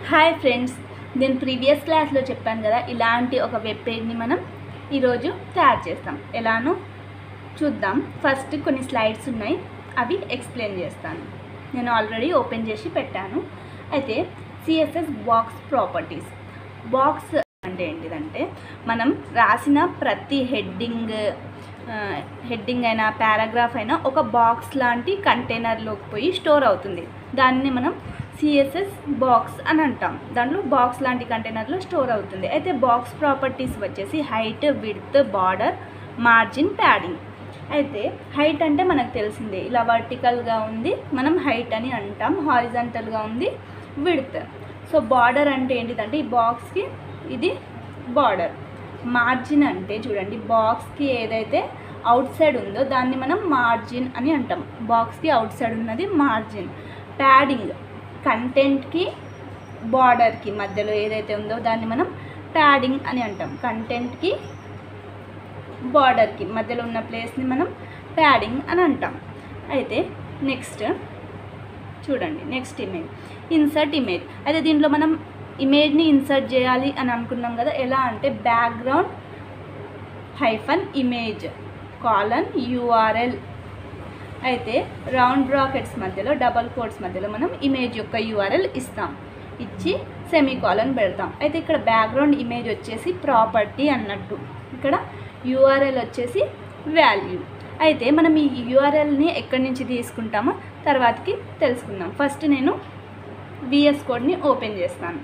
hi friends నేను previous క్లాస్లో చెప్పాను కదా ఇలాంటి ఒక వెబ్ పేజ్ని మనం ఈరోజు తయారు చేస్తాం ఎలానో చూద్దాం ఫస్ట్ కొన్ని స్లైడ్స్ ఉన్నాయి అవి ఎక్స్ప్లెయిన్ చేస్తాను నేను ఆల్రెడీ ఓపెన్ చేసి పెట్టాను అయితే సిఎస్ఎస్ బాక్స్ ప్రాపర్టీస్ బాక్స్ అంటే ఏంటిదంటే మనం రాసిన ప్రతి హెడ్డింగ్ హెడ్డింగ్ అయినా పారాగ్రాఫ్ అయినా ఒక బాక్స్ లాంటి కంటైనర్లోకి పోయి స్టోర్ అవుతుంది దాన్ని మనం సిఎస్ఎస్ బాక్స్ అని అంటాం దాంట్లో బాక్స్ లాంటి కంటైనర్లో స్టోర్ అవుతుంది అయితే బాక్స్ ప్రాపర్టీస్ వచ్చేసి height width border margin padding అయితే హైట్ అంటే మనకు తెలిసిందే ఇలా వర్టికల్గా ఉంది మనం హైట్ అని అంటాం హారిజంటల్గా ఉంది విడ్త్ సో బార్డర్ అంటే ఏంటిదంటే ఈ బాక్స్కి ఇది బార్డర్ మార్జిన్ అంటే చూడండి బాక్స్కి ఏదైతే అవుట్ సైడ్ ఉందో దాన్ని మనం మార్జిన్ అని అంటాం బాక్స్కి అవుట్ సైడ్ ఉన్నది మార్జిన్ ప్యాడింగ్ కంటెంట్కి బార్డర్కి మధ్యలో ఏదైతే ఉందో దాన్ని మనం ప్యాడింగ్ అని అంటాం కంటెంట్కి బార్డర్కి మధ్యలో ఉన్న ప్లేస్ని మనం ప్యాడింగ్ అని అంటాం అయితే నెక్స్ట్ చూడండి నెక్స్ట్ ఇమేజ్ ఇన్సర్ట్ ఇమేజ్ అయితే దీంట్లో మనం ఇమేజ్ని ఇన్సర్ట్ చేయాలి అని అనుకున్నాం కదా ఎలా అంటే background hyphen image colon URL అయితే రౌండ్ బ్రాకెట్స్ మధ్యలో డబల్ కోట్స్ మధ్యలో మనం ఇమేజ్ యొక్క యూఆర్ఎల్ ఇస్తాం ఇచ్చి సెమీ కాలన్ పెడతాం అయితే ఇక్కడ బ్యాక్గ్రౌండ్ ఇమేజ్ వచ్చేసి ప్రాపర్టీ అన్నట్టు ఇక్కడ యూఆర్ఎల్ వచ్చేసి వాల్యూ అయితే మనం ఈ యూఆర్ఎల్ని ఎక్కడి నుంచి తీసుకుంటామో తర్వాతకి తెలుసుకుందాం ఫస్ట్ నేను విఎస్ కోడ్ని ఓపెన్ చేస్తాను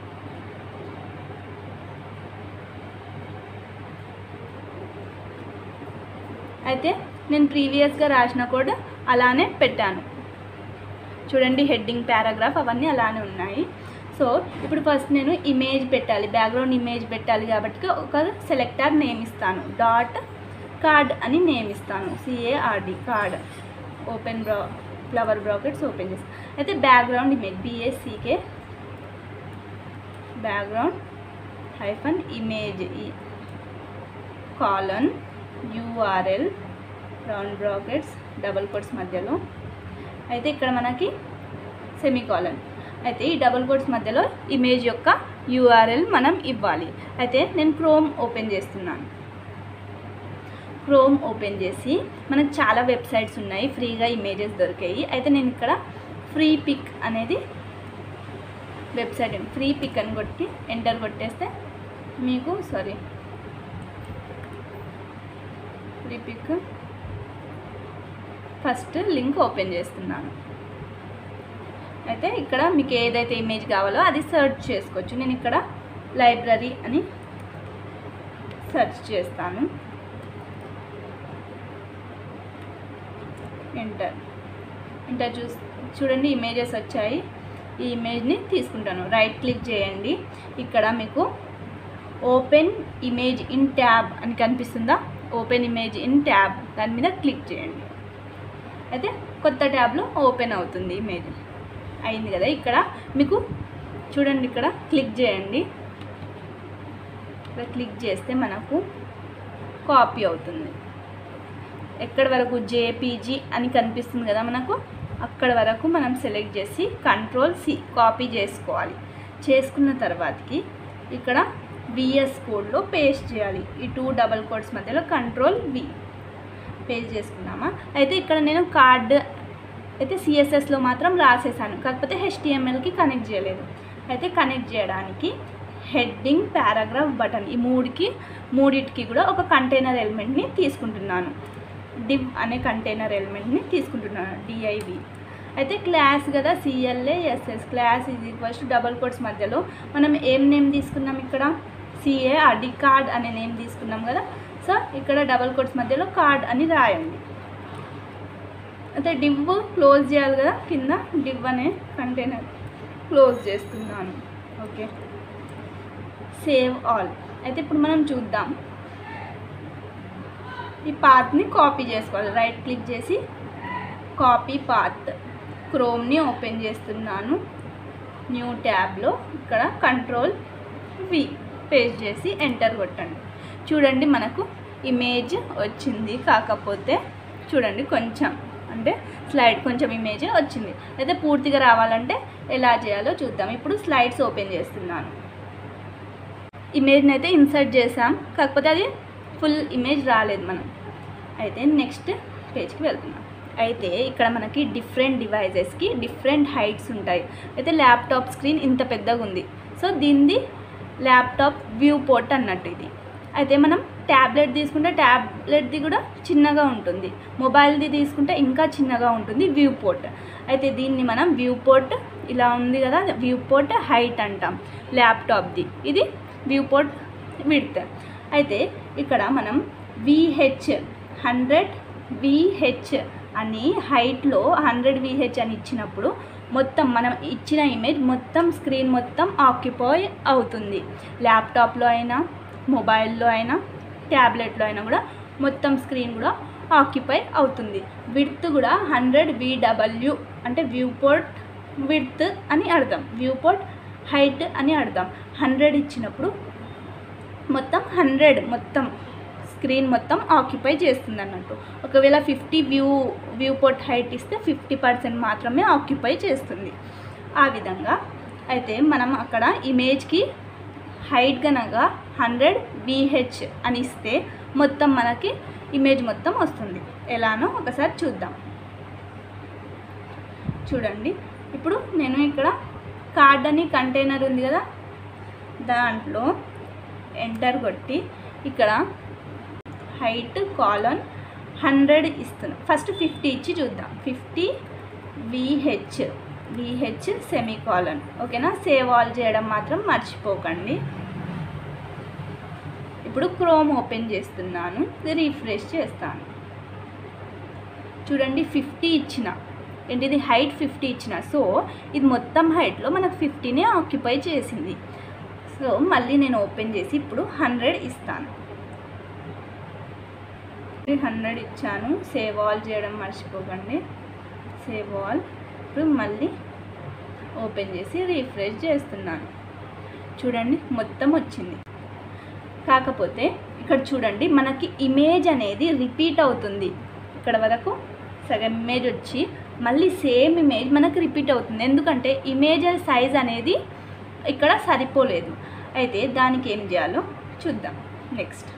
అయితే నేను ప్రీవియస్గా రాసిన కోడ్ అలానే పెట్టాను చూడండి హెడ్డింగ్ పారాగ్రాఫ్ అవన్నీ అలానే ఉన్నాయి సో ఇప్పుడు ఫస్ట్ నేను ఇమేజ్ పెట్టాలి బ్యాక్గ్రౌండ్ ఇమేజ్ పెట్టాలి కాబట్టి ఒక సెలెక్టర్ నేమ్ ఇస్తాను డాట్ కార్డ్ అని నేమ్ ఇస్తాను సిఏఆర్డి కార్డ్ ఓపెన్ బ్రా ఫ్లవర్ బ్రాకెట్స్ ఓపెన్ చేస్తాను అయితే బ్యాక్గ్రౌండ్ ఇమేజ్ బిఎస్సికే background hyphen image colon URL round brackets double quotes మధ్యలో అయితే ఇక్కడ మనకి సెమీ కాలన్ అయితే ఈ డబుల్ కోట్స్ మధ్యలో ఇమేజ్ యొక్క యూఆర్ఎల్ మనం ఇవ్వాలి అయితే నేను క్రోమ్ ఓపెన్ చేస్తున్నాను క్రోమ్ ఓపెన్ చేసి మనకు చాలా వెబ్సైట్స్ ఉన్నాయి ఫ్రీగా ఇమేజెస్ దొరికాయి అయితే నేను ఇక్కడ ఫ్రీ పిక్ అనేది వెబ్సైట్ ఫ్రీ పిక్ అని కొట్టి ఎంటర్ కొట్టేస్తే మీకు sorry Freepik first link open చేస్తున్నాను అయితే ఇక్కడ మీకు ఏదైతే ఇమేజ్ కావాలో అది సెర్చ్ చేసుకోవచ్చు నేను ఇక్కడ లైబ్రరీ అని సెర్చ్ చేస్తాను ఎంటర్ ఎంటర్ చూ చూడండి ఇమేజెస్ వచ్చాయి ఈ ఇమేజ్ని తీసుకుంటాను రైట్ క్లిక్ చేయండి ఇక్కడ మీకు ఓపెన్ ఇమేజ్ ఇన్ ట్యాబ్ అని కనిపిస్తుందా ఓపెన్ ఇమేజ్ ఇన్ ట్యాబ్ దాని మీద క్లిక్ చేయండి అయితే కొత్త ట్యాబ్లో ఓపెన్ అవుతుంది ఇమేజ్ అయింది కదా ఇక్కడ మీకు చూడండి ఇక్కడ క్లిక్ చేయండి ఇక్కడ క్లిక్ చేస్తే మనకు కాపీ అవుతుంది ఎక్కడి వరకు జేపీజీ అని కనిపిస్తుంది కదా మనకు అక్కడ వరకు మనం సెలెక్ట్ చేసి కంట్రోల్ సి కాపీ చేసుకోవాలి చేసుకున్న తర్వాతకి ఇక్కడ విఎస్ కోడ్లో పేస్ట్ చేయాలి ఈ టూ డబల్ కోడ్స్ మధ్యలో కంట్రోల్ వి పేస్ట్ చేసుకున్నామా అయితే ఇక్కడ నేను కార్డ్ అయితే సిఎస్ఎస్లో మాత్రం రాసేసాను కాకపోతే హెచ్టిఎంఎల్కి కనెక్ట్ చేయలేదు అయితే కనెక్ట్ చేయడానికి హెడ్డింగ్ పారాగ్రాఫ్ బటన్ ఈ మూడుకి మూడిటికి కూడా ఒక కంటైనర్ ఎలిమెంట్ని తీసుకుంటున్నాను డివ్ అనే కంటైనర్ ఎలిమెంట్ని తీసుకుంటున్నాను డిఐవి అయితే క్లాస్ కదా C L A S S class is equals to double quotes మధ్యలో మనం ఏం నేమ్ తీసుకున్నాం ఇక్కడ సిఏ అడి కార్డ్ అనే నేమ్ తీసుకున్నాం కదా సో ఇక్కడ డబల్ కోడ్స్ మధ్యలో కార్డ్ అని రాయండి అయితే డివ్ క్లోజ్ చేయాలి కదా కింద డివ్ అనే కంటైనర్ క్లోజ్ చేస్తున్నాను ఓకే సేవ్ ఆల్ అయితే ఇప్పుడు మనం చూద్దాం ఈ పాత్ని కాపీ చేసుకోవాలి రైట్ క్లిక్ చేసి కాపీ పాత్ క్రోమ్ని ఓపెన్ చేస్తున్నాను న్యూ ట్యాబ్లో ఇక్కడ కంట్రోల్ వి పేస్ట్ చేసి ఎంటర్ కొట్టండి చూడండి మనకు ఇమేజ్ వచ్చింది కాకపోతే చూడండి కొంచెం అంటే స్లైడ్ కొంచెం ఇమేజ్ వచ్చింది అయితే పూర్తిగా రావాలంటే ఎలా చేయాలో చూద్దాం ఇప్పుడు స్లైడ్స్ ఓపెన్ చేస్తున్నాను ఇమేజ్ని అయితే ఇన్సర్ట్ చేసాం కాకపోతే అది ఫుల్ ఇమేజ్ రాలేదు మనం అయితే నెక్స్ట్ పేజ్కి వెళ్తున్నాం అయితే ఇక్కడ మనకి డిఫరెంట్ డివైజెస్కి డిఫరెంట్ హైట్స్ ఉంటాయి అయితే ల్యాప్టాప్ స్క్రీన్ ఇంత పెద్దగా ఉంది సో దీనిది ల్యాప్టాప్ వ్యూ పోర్ట్ అన్నట్టు ఇది అయితే మనం ట్యాబ్లెట్ తీసుకుంటే ట్యాబ్లెట్ది కూడా చిన్నగా ఉంటుంది మొబైల్ది తీసుకుంటే ఇంకా చిన్నగా ఉంటుంది వ్యూ పోర్ట్ అయితే దీన్ని మనం వ్యూ పోర్ట్ ఇలా ఉంది కదా వ్యూ పోర్ట్ హైట్ అంటాం ల్యాప్టాప్ది ఇది వ్యూ పోర్ట్ విడ్త్ అయితే ఇక్కడ మనం విహెచ్ హండ్రెడ్ విహెచ్ అని హైట్లో హండ్రెడ్ విహెచ్ అని ఇచ్చినప్పుడు మొత్తం మనం ఇచ్చిన ఇమేజ్ మొత్తం స్క్రీన్ మొత్తం ఆక్యుపై అవుతుంది ల్యాప్టాప్లో అయినా మొబైల్లో అయినా ట్యాబ్లెట్లో అయినా కూడా మొత్తం స్క్రీన్ కూడా ఆక్యుపై అవుతుంది విడ్త్ కూడా హండ్రెడ్ విడబ్ల్యూ అంటే వ్యూ పోర్ట్ విడ్త్ అని అర్థం వ్యూ పోర్ట్ హైట్ అని అర్థం హండ్రెడ్ ఇచ్చినప్పుడు మొత్తం హండ్రెడ్ మొత్తం స్క్రీన్ మొత్తం ఆక్యుపై చేస్తుంది అన్నట్టు ఒకవేళ fifty view viewport height ఇస్తే ఫిఫ్టీ పర్సెంట్ మాత్రమే ఆక్యుపై చేస్తుంది ఆ విధంగా అయితే మనం అక్కడ ఇమేజ్కి హైట్ గనగా హండ్రెడ్ విహెచ్ అని ఇస్తే మొత్తం మనకి ఇమేజ్ మొత్తం వస్తుంది ఎలానో ఒకసారి చూద్దాం చూడండి ఇప్పుడు నేను ఇక్కడ కార్డ్ అని కంటైనర్ ఉంది కదా దాంట్లో ఎంటర్ కొట్టి ఇక్కడ హైట్ కాలన్ హండ్రెడ్ ఇస్తున్నాం ఫస్ట్ ఫిఫ్టీ ఇచ్చి చూద్దాం fifty VH VH semicolon ఓకేనా సేవ్ ఆల్ చేయడం మాత్రం మర్చిపోకండి ఇప్పుడు క్రోమ్ ఓపెన్ చేస్తున్నాను రీఫ్రెష్ చేస్తాను చూడండి ఫిఫ్టీ ఇచ్చిన ఏంటిది హైట్ ఫిఫ్టీ ఇచ్చిన సో ఇది మొత్తం హైట్లో మనకు ఫిఫ్టీనే ఆక్యుపై చేసింది సో మళ్ళీ నేను ఓపెన్ చేసి ఇప్పుడు హండ్రెడ్ ఇస్తాను హండ్రెడ్ ఇచ్చాను సేవ్ ఆల్ చేయడం మర్చిపోకండి సేవ్ ఆల్ ఇప్పుడు మళ్ళీ ఓపెన్ చేసి రీఫ్రెష్ చేస్తున్నాను చూడండి మొత్తం వచ్చింది కాకపోతే ఇక్కడ చూడండి మనకి ఇమేజ్ అనేది రిపీట్ అవుతుంది ఇక్కడ వరకు సగం ఇమేజ్ వచ్చి మళ్ళీ సేమ్ ఇమేజ్ మనకు రిపీట్ అవుతుంది ఎందుకంటే ఇమేజ్ సైజ్ అనేది ఇక్కడ సరిపోలేదు అయితే దానికి ఏం చేయాలో చూద్దాం నెక్స్ట్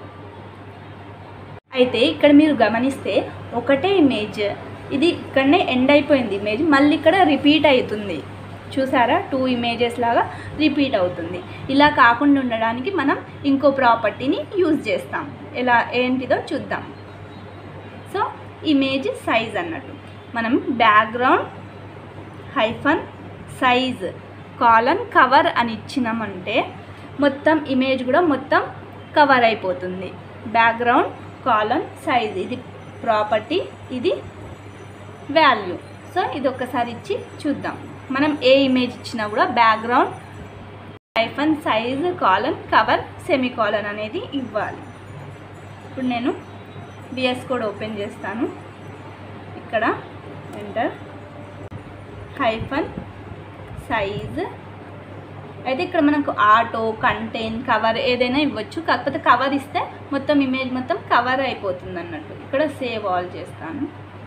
అయితే ఇక్కడ మీరు గమనిస్తే ఒకటే ఇమేజ్ ఇది ఇక్కడనే ఎండ్ అయిపోయింది ఇమేజ్ మళ్ళీ ఇక్కడ రిపీట్ అవుతుంది చూసారా టూ ఇమేజెస్ లాగా రిపీట్ అవుతుంది ఇలా కాకుండా ఉండడానికి మనం ఇంకో ప్రాపర్టీని యూజ్ చేస్తాం ఎలా ఏంటిదో చూద్దాం సో ఇమేజ్ సైజ్ అన్నట్టు మనం background hyphen size colon cover అని ఇచ్చినామంటే మొత్తం ఇమేజ్ కూడా మొత్తం కవర్ అయిపోతుంది బ్యాక్గ్రౌండ్ కాలన్ సైజ్ ఇది ప్రాపర్టీ ఇది వాల్యూ సో ఇది ఒక్కసారి ఇచ్చి చూద్దాం మనం ఏ ఇమేజ్ ఇచ్చినా కూడా background hyphen size colon cover semicolon అనేది ఇవ్వాలి ఇప్పుడు నేను బిఎస్ కోడ్ ఓపెన్ చేస్తాను ఇక్కడ ఎంటర్ హైఫన్ సైజ్ అయితే ఇక్కడ మనకు ఆటో కంటైన్ కవర్ ఏదైనా ఇవ్వచ్చు కాకపోతే కవర్ ఇస్తే మొత్తం ఇమేజ్ మొత్తం కవర్ అయిపోతుంది అన్నట్టు ఇక్కడ సేవ్ ఆల్ చేస్తాను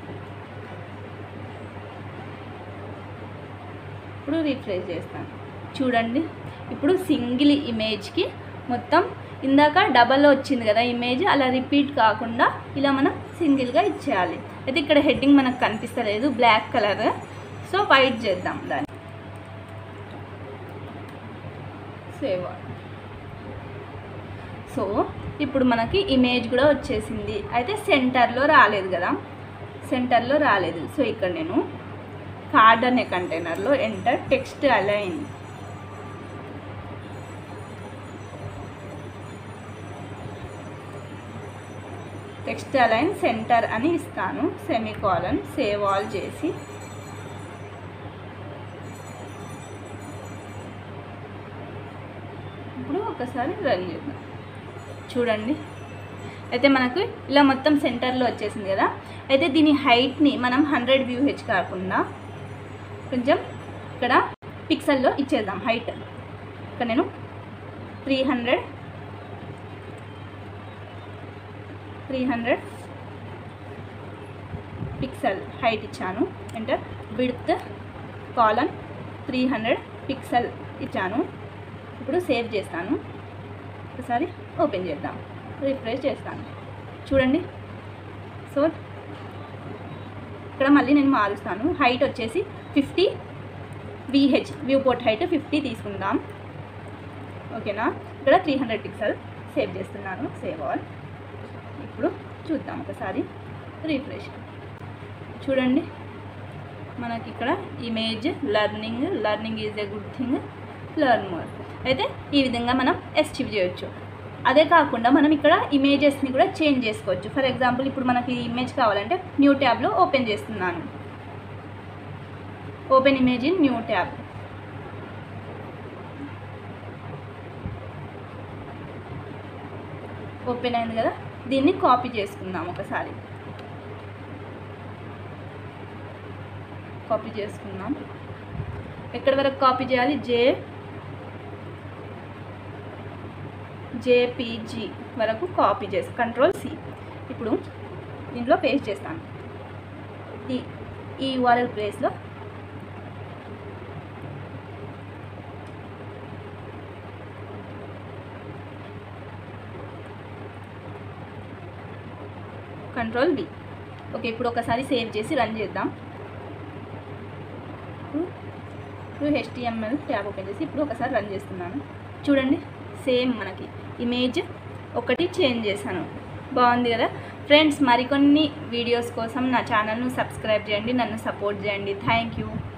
ఇప్పుడు రీఫ్రెష్ చేస్తాను చూడండి ఇప్పుడు సింగిల్ ఇమేజ్కి మొత్తం ఇందాక డబల్ వచ్చింది కదా ఇమేజ్ అలా రిపీట్ కాకుండా ఇలా మనం సింగిల్గా ఇచ్చేయాలి అయితే ఇక్కడ హెడ్డింగ్ మనకు కనిపిస్తలేదు బ్లాక్ కలర్ సో వైట్ చేద్దాం దాన్ని సేవ్ సో ఇప్పుడు మనకి ఇమేజ్ కూడా వచ్చేసింది అయితే సెంటర్లో రాలేదు కదా సెంటర్లో రాలేదు సో ఇక్కడ నేను కార్డ్ అనే కంటైనర్లో enter text align text align center అని ఇస్తాను సెమీకాలన్ సేవ్ ఆల్ చేసి ఇప్పుడు ఒకసారి రన్ చేద్దాం చూడండి అయితే మనకు ఇలా మొత్తం సెంటర్లో వచ్చేసింది కదా అయితే దీని హైట్ని మనం హండ్రెడ్ వ్యూ హెచ్ కాకుండా కొంచెం ఇక్కడ పిక్సెల్లో ఇచ్చేద్దాం హైట్ ఇక్కడ నేను three hundred three hundred pixel height ఇచ్చాను enter width colon three hundred pixel ఇచ్చాను ఇప్పుడు సేవ్ చేస్తాను ఒకసారి ఓపెన్ చేద్దాం రిఫ్రెష్ చేస్తాను చూడండి సో ఇక్కడ మళ్ళీ నేను మారుస్తాను హైట్ వచ్చేసి fifty VH viewport height fifty తీసుకుందాం ఓకేనా ఇక్కడ త్రీ హండ్రెడ్ పిక్సెల్ సేవ్ చేస్తున్నాను సేవ్ ఆల్ ఇప్పుడు చూద్దాం ఒకసారి రిఫ్రెష్ చూడండి మనకి ఇక్కడ image learning learning is a good thing learn more అయితే ఈ విధంగా మనం అచీవ్ చేయొచ్చు అదే కాకుండా మనం ఇక్కడ ఇమేజెస్ని కూడా చేంజ్ చేసుకోవచ్చు ఫర్ ఎగ్జాంపుల్ ఇప్పుడు మనకి ఈ ఇమేజ్ కావాలంటే న్యూ ట్యాబ్లో ఓపెన్ చేస్తున్నాను open image in new tab open అయింది కదా దీన్ని కాపీ చేసుకుందాం ఒకసారి కాపీ చేసుకుందాం ఎక్కడి వరకు కాపీ చేయాలి జే జేపీజీ వరకు కాపీ చేసి కంట్రోల్ సి ఇప్పుడు దీంట్లో పేస్ట్ చేస్తాను ఈ ఈ యూఆర్ఎల్ ప్లేస్లో కంట్రోల్ డి ఓకే ఇప్పుడు ఒకసారి సేవ్ చేసి రన్ చేద్దాం ఇప్పుడు హెచ్టిఎంఎల్ ట్యాబ్ ఓపెన్ చేసి ఇప్పుడు ఒకసారి రన్ చేస్తున్నాను చూడండి సేమ్ మనకి ఇమేజ్ ఒకటి చేంజ్ చేశాను బాగుంది కదా ఫ్రెండ్స్ మరికొన్ని వీడియోస్ కోసం నా ఛానల్ను సబ్స్క్రైబ్ చేయండి నన్ను సపోర్ట్ చేయండి థ్యాంక్ యూ